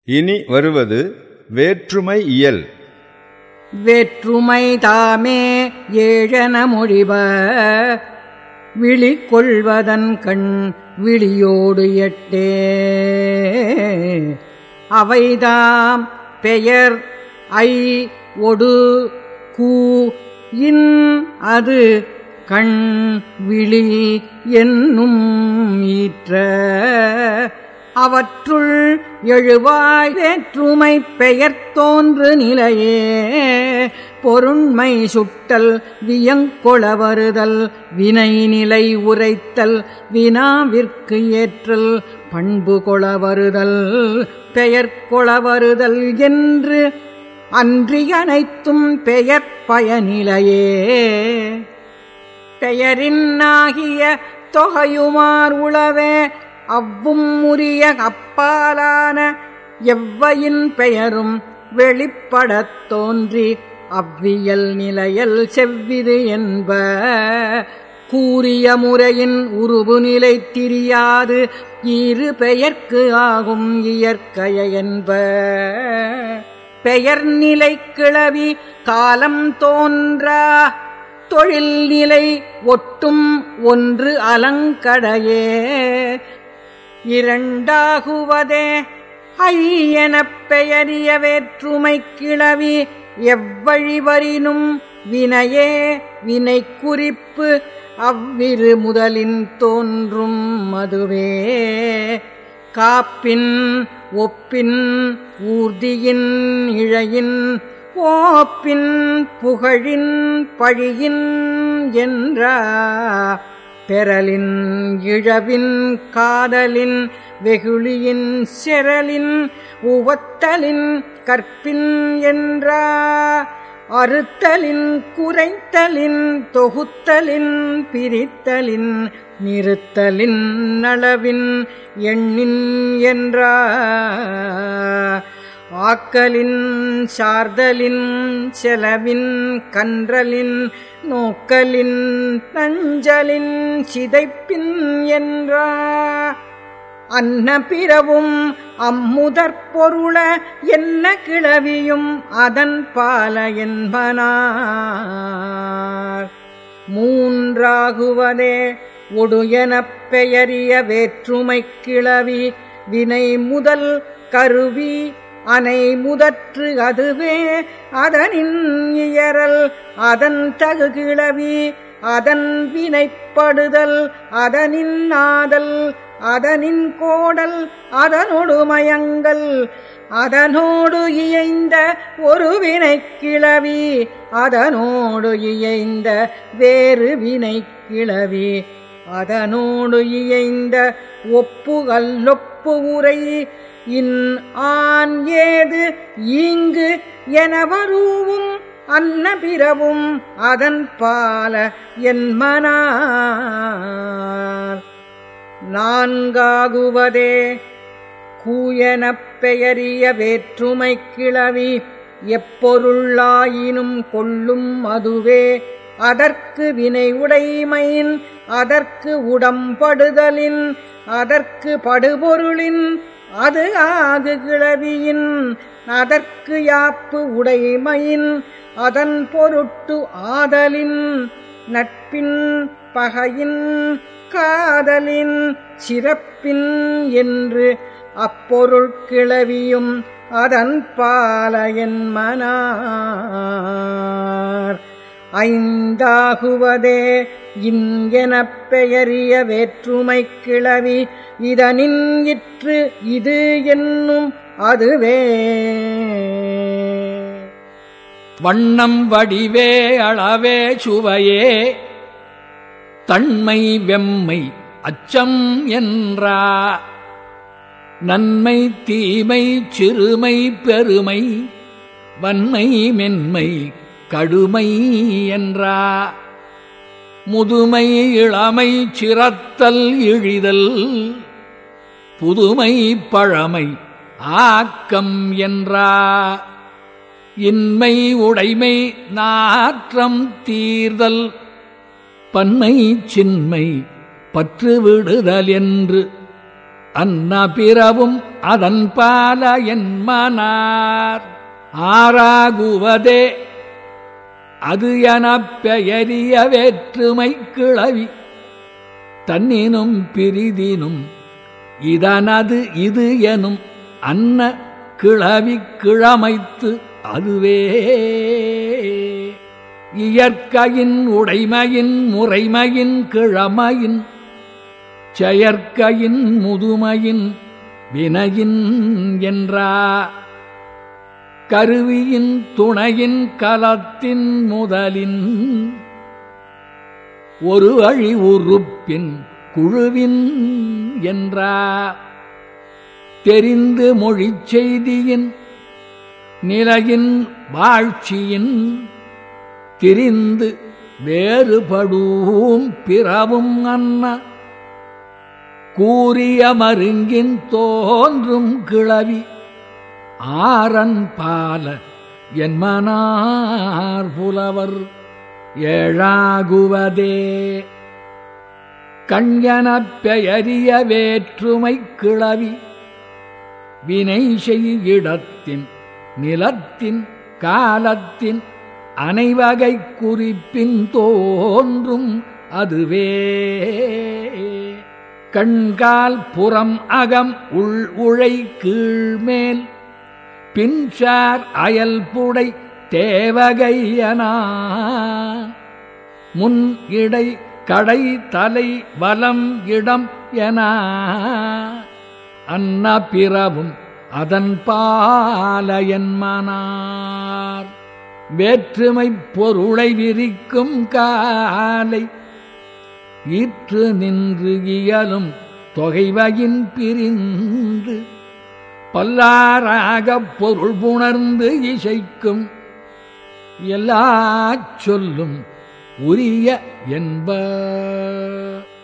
இனி வருவது வேற்றுமை இயல் வேற்றுமை தாமே ஏழன மொழிப விழி கொள்வதன் கண் விழியோடு எட்டே அவைதாம் பெயர் ஐ ஒடு கூ இன் அது கண் விழி என்னும் ஈற்ற அவற்றுள் எழுவாய் வேற்றுமை பெயர் தோன்று நிலையே பொருண்மை சுட்டல் வியங்கொள வருதல் வினை நிலை உரைத்தல் வினாவிற்கு ஏற்றல் பண்பு கொள வருதல் பெயர் கொள வருதல் என்று அன்றி அனைத்தும் பெயர் பயனிலையே பெயரின்னாகிய தொகையுமார் உளவே அவ்வும் உரிய அப்பாலான எவ்வையின் பெயரும் வெளிப்படத் தோன்றி அவ்வியல் நிலையல் செவ்விது என்ப கூறிய முறையின் உருவு நிலை திரியாது இரு பெயர்க்கு ஆகும் இயற்கைய என்ப பெயர் நிலை கிளவி காலம் தோன்றா தொழில் நிலை ஒட்டும் ஒன்று அலங்கடையே இரண்டாகுவதே ஐயெனப் பெயரிய வேற்றுமை கிளவி எவ்வழிவரினும் வினையே வினை குறிப்பு அவ்விரு முதலின் தோன்றும் மதுவே காப்பின் ஒப்பின் ஊர்தியின் இழையின் ஓப்பின் புகழின் பழியின் என்றா பெறலின் இழவின் காதலின் வெகுளியின் செரலின் உவத்தலின் கற்பின் என்றா அறுத்தலின் குறைத்தலின் தொகுத்தலின் பிரித்தலின் நிறுத்தலின் அளவின் எண்ணின் என்றா ஆக்கலின் சார்தலின் செலவின் கன்றலின் நோக்கலின் நஞ்சலின் சிதைப்பின் என்றா அன்ன பிறவும் அம்முதற் பொருள என்ன கிளவியும் அதன் பால என்பனார் மூன்றாகுவதே ஒடுயெனப் பெயரிய வேற்றுமை கிளவி வினை முதல் கருவி அனை முதற்று அதுவே அதனின் இயறல் அதன் தகு கிளவி அதன் வினைப்படுதல் அதனின் ஆதல் அதனின் கோடல் அதனொடு மயங்கல் அதனோடு இயைந்த ஒரு வினை கிளவி அதனோடு இயைந்த வேறு வினை கிளவி அதனோடு இயைந்த ஒப்புகல்லொப்பு உரை இன் ஆண் ஏது ஈங்கு என வரூவும் அன்ன பிறவும் அதன் பால என்மனார் நான்காகுவதே கூயனப் பெயரிய வேற்றுமை கிளவி எப்பொருளாயினும் கொள்ளும் அதுவே அதற்கு வினை உடைமையின் அதற்கு உடம்படுதலின் அதற்கு படுபொருளின் அது ஆகு கிளவியின் அதற்கு யாப்பு உடைமையின் அதன் பொருட்டு ஆதலின் நட்பின் பகையின் காதலின் சிறப்பின் என்று அப்பொருள் கிளவியும் அதன் பாலையன் மனார் ஐந்தாகுவதே இங்கெனப் பெயரிய வேற்றுமை கிளவி இதனின் இற்று இது என்னும் அதுவே வண்ணம் வடிவே அளவே சுவையே தன்மை வெம்மை அச்சம் என்றா நன்மை தீமை சிறுமை பெருமை வன்மை மென்மை கடுமை என்றா முதுமை இளமை சிரத்தல் இழிதல் புதுமை பழமை ஆக்கம் என்றா இன்மை உடைமை நாற்றம் தீர்தல் பன்மை சின்மை பற்று விடுதல் என்று அன்ன பிறவும் அதன் பால என் மனார் ஆறாகுவதே அது எனப் பெயரிய வேற்றுமை கிளவி தன்னினும் பிரிதினும் இதனது இது எனும் அன்ன கிளவி கிழமைத்து அதுவே இயற்கையின் உடைமையின் முறைமையின் கிழமையின் செயற்கையின் முதுமையின் வினையின் என்றா கருவியின் துணையின் கலத்தின் முதலின் ஒரு அழி உறுப்பின் குழுவின் என்றா தெரிந்து மொழிச் செய்தியின் நிலையின் வாழ்ச்சியின் திரிந்து வேறுபடும் பிறவும் அன்ன கூறிய மருங்கின் தோன்றும் கிளவி ஆரன் பால என் மனார் புலவர் ஏழாகுவதே கண்யனப் பெயரிய வேற்றுமை கிளவி வினை செய்யிடத்தின் நிலத்தின் காலத்தின் அனைவகை குறிப்பின் தோன்றும் அதுவே கண்கால் புறம் அகம் உள் உழை கீழ்மேல் பின்சார் அயல் புடை தேவகையனா முன் இடை கடை தலை வலம் இடம் என அன்ன பிறவும் அதன் பாலயன் மனார் வேற்றுமை பொருளை விரிக்கும் காலை ஈற்று நின்று இயலும் தொகைவயின் பிரிந்து பல்லாராகப் பொருள் புணர்ந்து இசைக்கும் எல்லா சொல்லும் உரிய என்ப